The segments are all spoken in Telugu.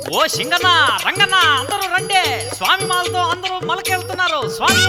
ఓ సింగన్న రంగన్న అందరూ రండి స్వామి మాలతో అందరూ మలకెళ్తున్నారు స్వామి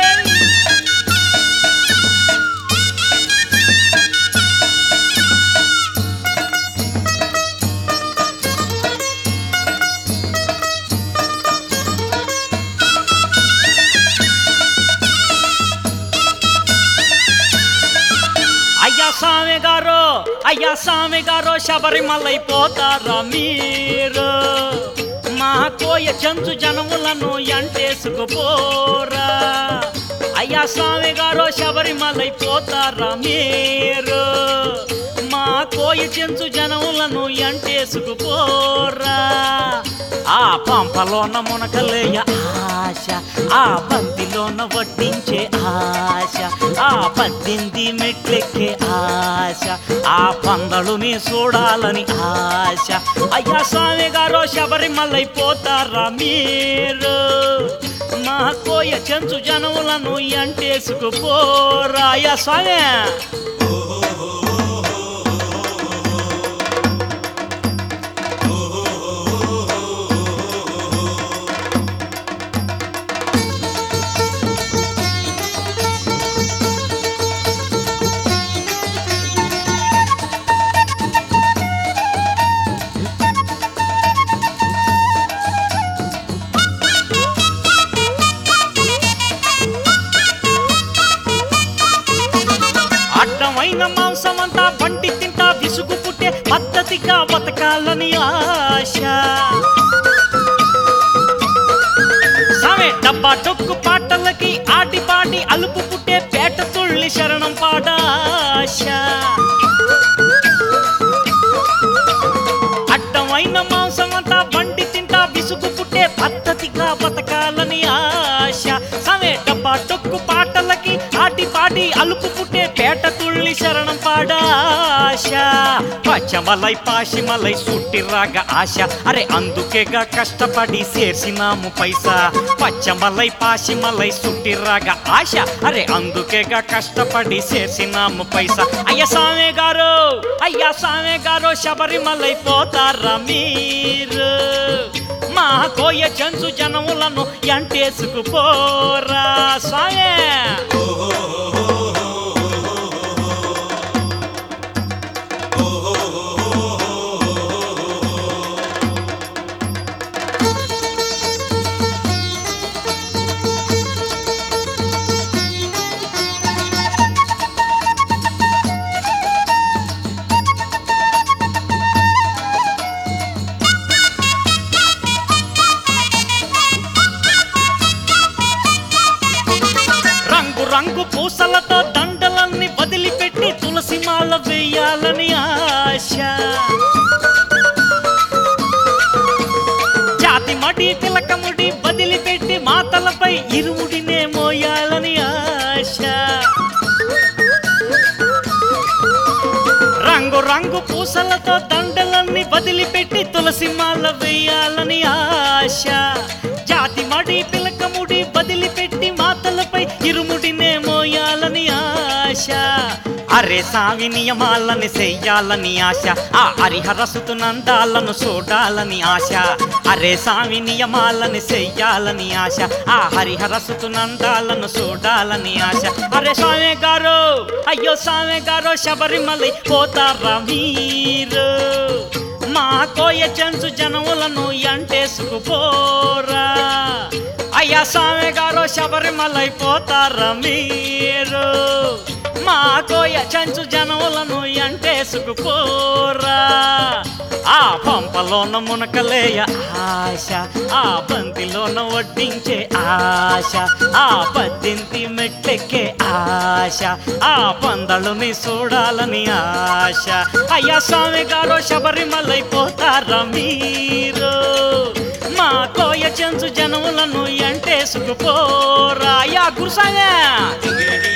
అయ్యా స్వామి గారు అయ్యా స్వామి గారు శబరిమలైపోతారా మీరు మా కోయ చెంచు జనములను ఎంటేసుకుపోరా అయ్యా స్వామి గారు శబరిమలైపోతారా మీరు మా కోయ చెంచు జనములను ఎంటేసుకుపోరా ఆ పంపలోన మునకలేయ ఆశ ఆ బంతిలోన వడ్డించే ఆశ ఆ పద్దెనిమిది మెట్లెక్కే ఆశ ఆ పందలుని చూడాలని ఆశ అయ్యా స్వామి గారు శబరిమలైపోతారా మీరు మా కోయ చెంచు జనములను ఎంటేసుకుపోరా అయ్యా స్వామి అడ్డమైన మాంసమంతా పంటి తింటా విసుగు పుట్టే పద్ధతిగా బతకాలని ఆశ సామె డబ్బా డొక్కు పాటలకి ఆటి పాటి అలుపు పుట్టే పేట తుళ్ళి శరణం పాట ఆశ అడ్డమైన మాంసమంతా బండి తింటా విసుగు పుట్టే పద్ధతిగా బతకాలని ఆశ సమే డబ్బా డొక్కు పాటలకి ఆటి పాటి అలుపు పుట్టే పేట తుళ్ళి శరణం పాడ ఆశ పచ్చమలై పాశిమలై సుట్టిరాగ ఆశ అరే అందుకేగా కష్టపడి చేర్చినాము పైసా పచ్చమలై పాశిమలై సుట్టిరాగ ఆశ అరే అందుకేగా కష్టపడి చేర్చినాము పైసా అయ్య సామే గారు అయ్యా సామే గారు శబరిమలైపోతారా మీరు మా కోయ చెంచు జనములను ఎంటేసుకుపోరా సామే రంగు రంగు పూసలతో దండలన్నీ వదిలిపెట్టి తులసి మాల వేయాలని ఆశ జాతి మడి తిలకముడి వదిలిపెట్టి మాతలపై ఇరుముడినే మోయాలని ఆశ రంగు రంగు పూసలతో దండలన్నీ వదిలిపెట్టి తులసి మాల వేయాలని ఆశ జాతి మడి పిలకముడి వదిలిపెట్టి మాతలపై ఇరుముడినే మోయాలని ఆశ అరే సావి నియమాలని చెయ్యాలని ఆశ ఆ హరిహరసుతు నందాలను చూడాలని ఆశ అరే సావి నియమాలని చెయ్యాలని ఆశ ఆ హరిహరసుతు నందాలను చూడాలని ఆశ అరే స్వామి గారు అయ్యో స్వామి గారు శబరిమలై పోతారా మీరు మా కోయ చెంచు జనములను ఎంటేసుకుపోరా అయ్యా స్వామి గారు శబరిమలైపోతారా మీరు మా కోయ చెంచు జనములను ఎంటేసుకుపోరా ఆ పంపలోన మునకలేయ ఆశ ఆ బంతిలోన వడ్డించే ఆశ ఆ పద్దెంతి మెట్లెక్కే ఆశ ఆ పందలుని చూడాలని ఆశ అయ్యా స్వామి గారు శబరిమలైపోతారా మీరు మా కోయ చెంచు జనములను ఎంటేసుకుపోరా అయ్యా గురుసాగా